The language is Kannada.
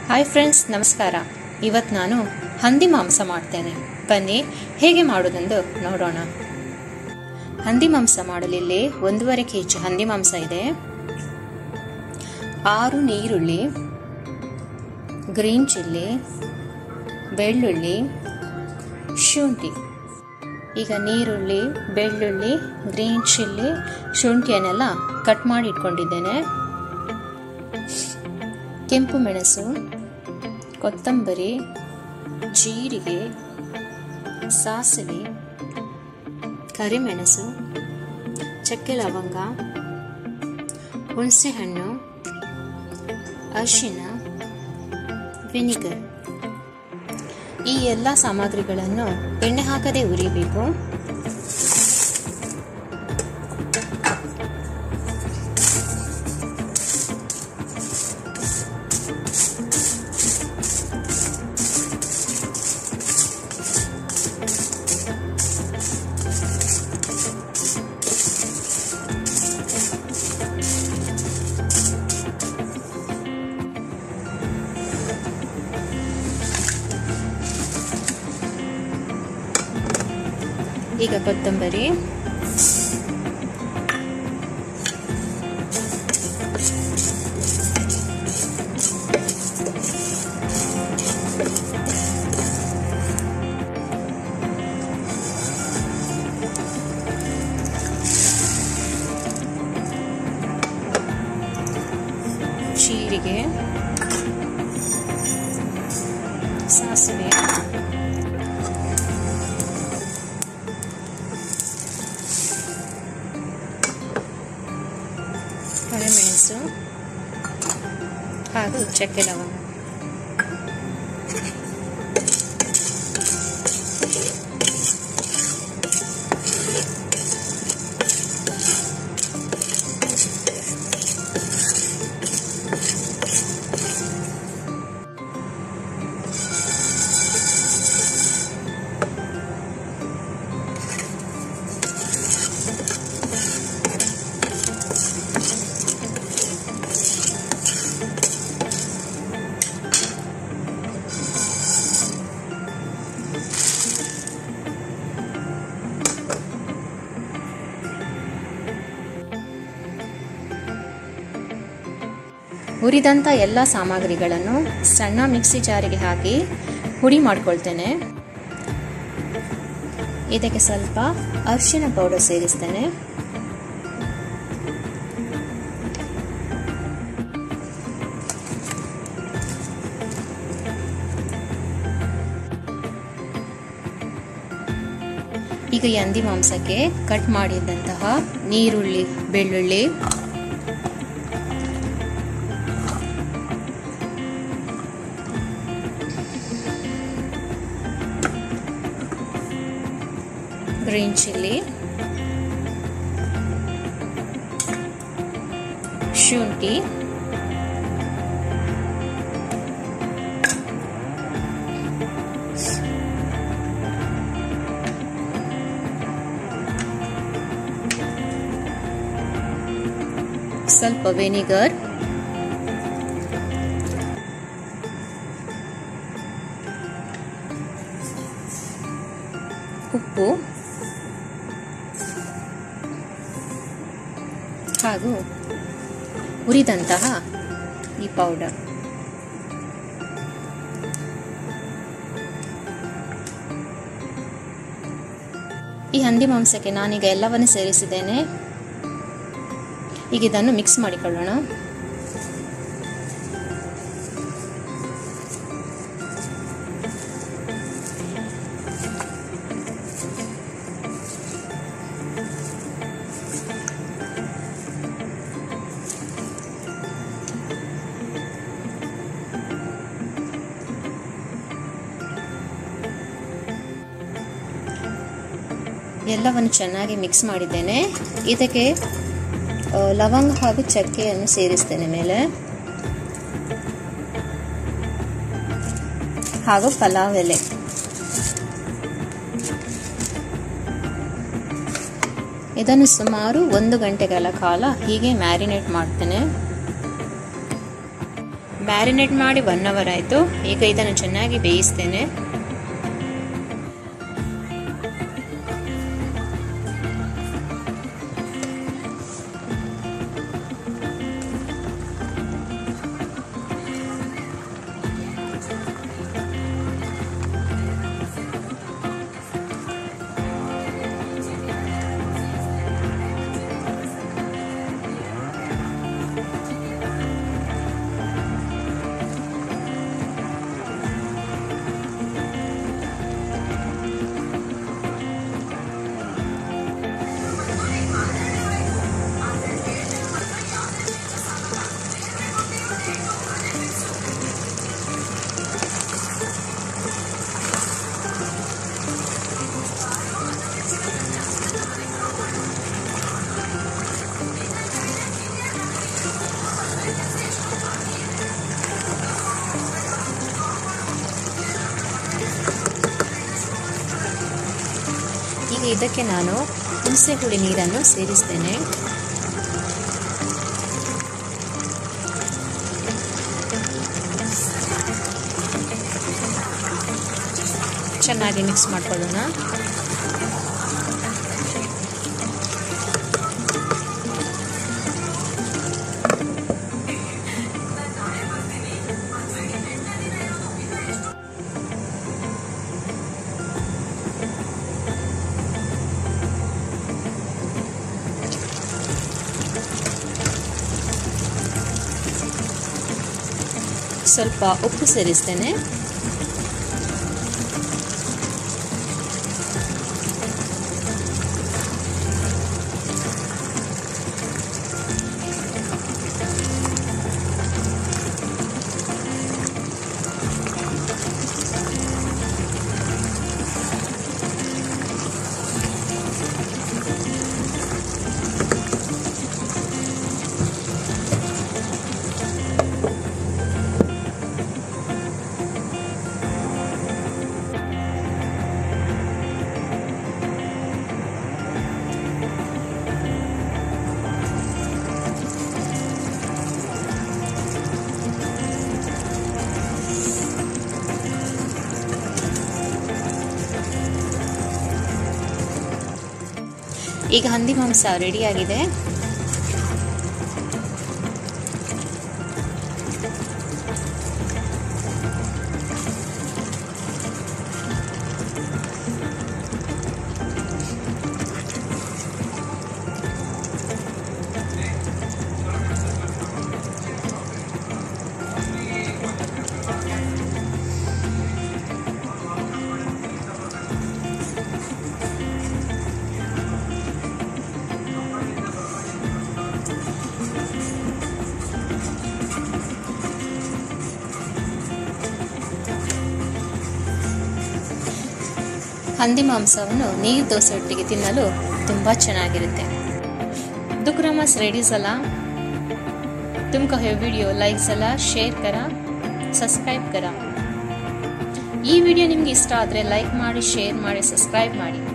ಹಾಯ್ ಫ್ರೆಂಡ್ಸ್ ನಮಸ್ಕಾರ ಇವತ್ತು ನಾನು ಹಂದಿ ಮಾಂಸ ಮಾಡ್ತೇನೆ ಬನ್ನಿ ಹೇಗೆ ಮಾಡೋದೆಂದು ನೋಡೋಣ ಹಂದಿ ಮಾಂಸ ಮಾಡಲಿಲ್ಲಿ ಒಂದೂವರೆ ಕೆ ಜಿ ಹಂದಿ ಮಾಂಸ ಇದೆ ಆರು ನೀರುಳ್ಳಿ ಗ್ರೀನ್ ಚಿಲ್ಲಿ ಬೆಳ್ಳುಳ್ಳಿ ಶುಂಠಿ ಈಗ ನೀರುಳ್ಳಿ ಬೆಳ್ಳುಳ್ಳಿ ಗ್ರೀನ್ ಚಿಲ್ಲಿ ಶುಂಠಿಯನ್ನೆಲ್ಲ ಕಟ್ ಮಾಡಿ ಇಟ್ಕೊಂಡಿದ್ದೇನೆ ಕೆಂಪು ಮೆಣಸು ಕೊತ್ತಂಬರಿ ಜೀರಿಗೆ ಸಾಸಿವೆ ಕರಿಮೆಣಸು ಚಕ್ಕೆ ಲವಂಗ ಹುಣಸೆಹಣ್ಣು ಅರಿಶಿನ ವಿನಿಗರ್ ಈ ಎಲ್ಲ ಸಾಮಗ್ರಿಗಳನ್ನು ಎಣ್ಣೆ ಹಾಕದೆ ಉರಿಬೇಕು ಈಗ ಕೊತ್ತಂಬರಿ ಜೀರಿಗೆ ಸಾಸಿವೆ ಕರಿಮೆಣಸು ಹಾಗೂ ಚಕ್ಕೆ ಲವಂಗ ಹುರಿದಂಥ ಎಲ್ಲ ಸಾಮಗ್ರಿಗಳನ್ನು ಸಣ್ಣ ಮಿಕ್ಸಿ ಜಾರಿಗೆ ಹಾಕಿ ಹುಡಿ ಮಾಡ್ಕೊಳ್ತೇನೆ ಇದಕ್ಕೆ ಸ್ವಲ್ಪ ಅರಿಶಿನ ಪೌಡರ್ ಸೇರಿಸ್ತೇನೆ ಈಗ ಈ ಹಂದಿ ಮಾಂಸಕ್ಕೆ ಕಟ್ ಮಾಡಿದಂತಹ ನೀರುಳ್ಳಿ ಬೆಳ್ಳುಳ್ಳಿ ಗ್ರೀನ್ ಚಿಲ್ಲಿ ಶುಂಠಿ ಸ್ವಲ್ಪ ವೆನಿಗರ್ ಉಪ್ಪು ಹಾಗೂ ಹುರಿದಂತಹ ಈ ಪೌಡರ್ ಈ ಹಂದಿ ಮಾಂಸಕ್ಕೆ ನಾನೀಗ ಎಲ್ಲವನ್ನು ಸೇರಿಸಿದ್ದೇನೆ ಈಗ ಇದನ್ನು ಮಿಕ್ಸ್ ಮಾಡಿಕೊಳ್ಳೋಣ ಎಲ್ಲವನ್ನು ಚೆನ್ನಾಗಿ ಮಿಕ್ಸ್ ಮಾಡಿದ್ದೇನೆ ಇದಕ್ಕೆ ಲವಂಗ ಹಾಗೂ ಚಕ್ಕೆಯನ್ನು ಸೇರಿಸ್ತೇನೆ ಮೇಲೆ ಹಾಗೂ ಪಲಾವ್ ಎಲೆ ಇದನ್ನು ಸುಮಾರು ಒಂದು ಗಂಟೆಗಳ ಕಾಲ ಹೀಗೆ ಮ್ಯಾರಿನೇಟ್ ಮಾಡ್ತೇನೆ ಮ್ಯಾರಿನೇಟ್ ಮಾಡಿ ಒನ್ ಅವರ್ ಆಯಿತು ಈಗ ಇದನ್ನು ಚೆನ್ನಾಗಿ ಬೇಯಿಸ್ತೇನೆ ಈಗ ಇದಕ್ಕೆ ನಾನು ಹುಣಸೆ ಹುಳಿ ನೀರನ್ನು ಸೇರಿಸ್ತೇನೆ ಚೆನ್ನಾಗಿ ಮಿಕ್ಸ್ ಮಾಡ್ಕೊಳ್ಳೋಣ ಸ್ವಲ್ಪ ಉಪ್ಪು ಸೇರಿಸ್ತೇನೆ ಈಗ ಹಂದಿ ಮಾಂಸ ರೆಡಿಯಾಗಿದೆ ಹಂದಿ ಮಾಂಸವನ್ನು ನೀರು ದೋಸೆ ಒಟ್ಟಿಗೆ ತಿನ್ನಲು ತುಂಬ ಚೆನ್ನಾಗಿರುತ್ತೆ दुकरा मस रेडी झाला तुमका हे व्हिडिओ लाईक झाला ಶೇರ್ करा ಸಬ್ಸ್ಕ್ರೈಬ್ करा ಈ ವಿಡಿಯೋ ನಿಮ್ಗೆ ಇಷ್ಟ ಆದರೆ ಲೈಕ್ ಮಾಡಿ ಶೇರ್ ಮಾಡಿ ಸಬ್ಸ್ಕ್ರೈಬ್ ಮಾಡಿ